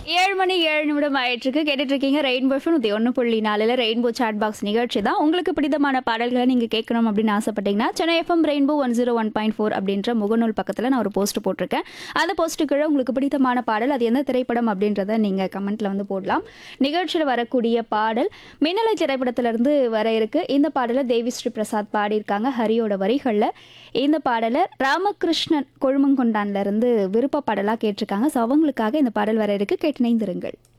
ஏழு மணி ஏழு நிமிடம் ஆயிட்டிருக்கு கேட்டுட்டு இருக்கீங்க ரெயின்போ ஃபோன் இது ஒன்று புள்ளி நாலில் ரெயின்போ சாட் பாக்ஸ் நிகழ்ச்சி தான் உங்களுக்கு பிடித்தமான பாடல்களை நீங்கள் கேட்கணும் அப்படின்னு ஆசைப்பட்டீங்கன்னா Chennai FM rainbow one zero one point four அப்படின்ற முகநூல் பக்கத்தில் நான் ஒரு போஸ்ட் போட்டிருக்கேன் அந்த போஸ்ட்டு கீழே உங்களுக்கு பிடித்தமான பாடல் அது எந்த திரைப்படம் அப்படின்றத நீங்கள் கமெண்ட்டில் வந்து போடலாம் நிகழ்ச்சியில் வரக்கூடிய பாடல் மின்னலை திரைப்படத்திலிருந்து வர இருக்கு இந்த பாடலை தேவி ஸ்ரீ பிரசாத் பாடியிருக்காங்க ஹரியோட வரிகளில் இந்த பாடலை ராமகிருஷ்ணன் கொழுமங்கொண்டான்ல இருந்து விருப்ப பாடலாக கேட்டிருக்காங்க ஸோ அவங்களுக்காக இந்த பாடல் வர இருக்கு கேட்டு இணைந்திருங்கள்